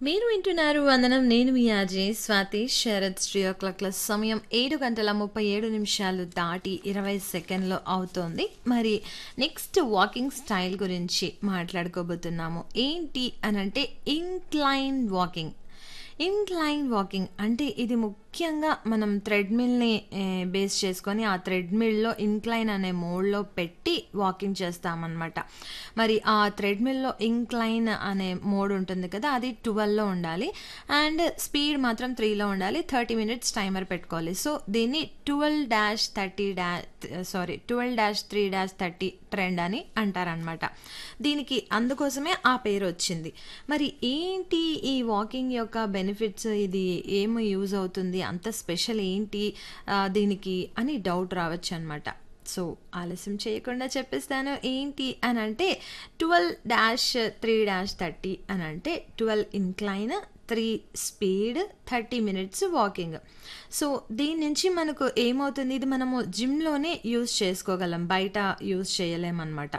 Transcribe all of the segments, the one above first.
మీరు వింటున్నారు వందనం నేను మీ ఆజే స్వాతి శరత్ త్రీ ఓ క్లాక్ల సమయం ఏడు గంటల ముప్పై ఏడు నిమిషాలు దాటి ఇరవై సెకండ్లు అవుతోంది మరి నెక్స్ట్ వాకింగ్ స్టైల్ గురించి మాట్లాడుకోబోతున్నాము ఏంటి అని అంటే ఇంక్లైన్ వాకింగ్ ఇంక్లైన్ వాకింగ్ అంటే ఇది ముఖ్యంగా మనం థ్రెడ్మిల్ని బేస్ చేసుకొని ఆ థ్రెడ్మిల్లో ఇంక్లైన్ అనే మోడ్లో పెట్టి వాకింగ్ చేస్తామన్నమాట మరి ఆ థ్రెడ్మిల్లో ఇంక్లైన్ అనే మోడ్ ఉంటుంది కదా అది ట్వెల్వ్లో ఉండాలి అండ్ స్పీడ్ మాత్రం త్రీలో ఉండాలి థర్టీ మినిట్స్ టైమర్ పెట్టుకోవాలి సో దీన్ని twelve dash thirty dash sorry twelve dash three dash thirty trend అని అంటారనమాట దీనికి అందుకోసమే ఆ పేరు వచ్చింది మరి ఏంటి ఈ వాకింగ్ యొక్క బెనిఫిట్స్ ఇది ఏమి యూజ్ అవుతుంది అంత స్పెషల్ ఏంటి ఆ, దీనికి అని డౌట్ రావచ్చు అనమాట సో ఆలస్యం చేయకుండా చెప్పేస్తాను ఏంటి అని అంటే twelve dash three dash thirty అని అంటే twelve incline three speed thirty minutes walking so దీని నుంచి మనకు ఏమవుతుంది ఇది మనము జిమ్లోనే యూజ్ చేసుకోగలం బయట యూజ్ చేయలేమన్నమాట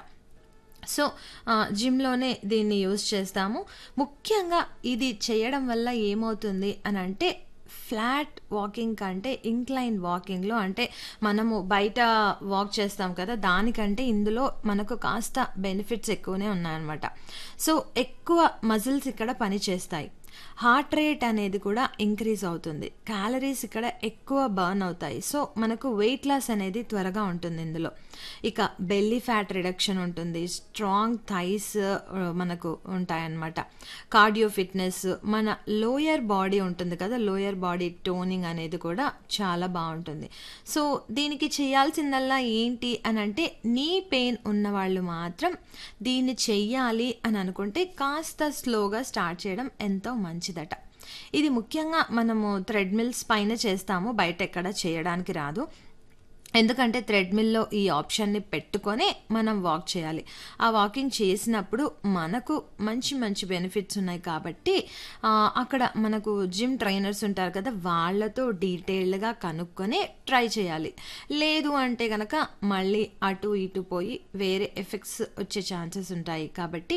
సో ఆ, జిమ్లోనే దీన్ని యూజ్ చేస్తాము ముఖ్యంగా ఇది చేయడం వల్ల ఏమవుతుంది అని అంటే ఫ్లాట్ వాకింగ్ కంటే ఇంక్లైన్ వాకింగ్లో అంటే మనము బయట వాక్ చేస్తాం కదా దానికంటే ఇందులో మనకు కాస్త బెనిఫిట్స్ ఎక్కువనే ఉన్నాయన్నమాట సో ఎక్కువ మజిల్స్ ఇక్కడ పనిచేస్తాయి హార్ట్ రేట్ అనేది కూడా ఇంక్రీజ్ అవుతుంది క్యాలరీస్ ఇక్కడ ఎక్కువ బర్న్ అవుతాయి సో మనకు వెయిట్ లాస్ అనేది త్వరగా ఉంటుంది ఇందులో ఇక బెల్లీ ఫ్యాట్ రిడక్షన్ ఉంటుంది స్ట్రాంగ్ థైస్ మనకు ఉంటాయన్నమాట కార్డియో ఫిట్నెస్ మన లోయర్ బాడీ ఉంటుంది కదా లోయర్ బాడీ టోనింగ్ అనేది కూడా చాలా బాగుంటుంది సో దీనికి చేయాల్సిందల్లా ఏంటి అని అంటే నీ పెయిన్ ఉన్న వాళ్ళు మాత్రం దీన్ని చెయ్యాలి అని అనుకుంటే కాస్త స్లోగా స్టార్ట్ చేయడం ఎంతో మంచిదట ఇది ముఖ్యంగా మనము థ్రెడ్మిల్స్ పైన చేస్తాము బయట ఎక్కడ చేయడానికి రాదు ఎందుకంటే థ్రెడ్మిల్లో ఈ ఆప్షన్ని పెట్టుకొని మనం వాక్ చేయాలి ఆ వాకింగ్ చేసినప్పుడు మనకు మంచి మంచి బెనిఫిట్స్ ఉన్నాయి కాబట్టి ఆ, అక్కడ మనకు జిమ్ ట్రైనర్స్ ఉంటారు కదా వాళ్ళతో డీటెయిల్డ్గా కనుక్కొని ట్రై చేయాలి లేదు అంటే కనుక మళ్ళీ అటు ఇటు పోయి వేరే ఎఫెక్ట్స్ వచ్చే ఛాన్సెస్ ఉంటాయి కాబట్టి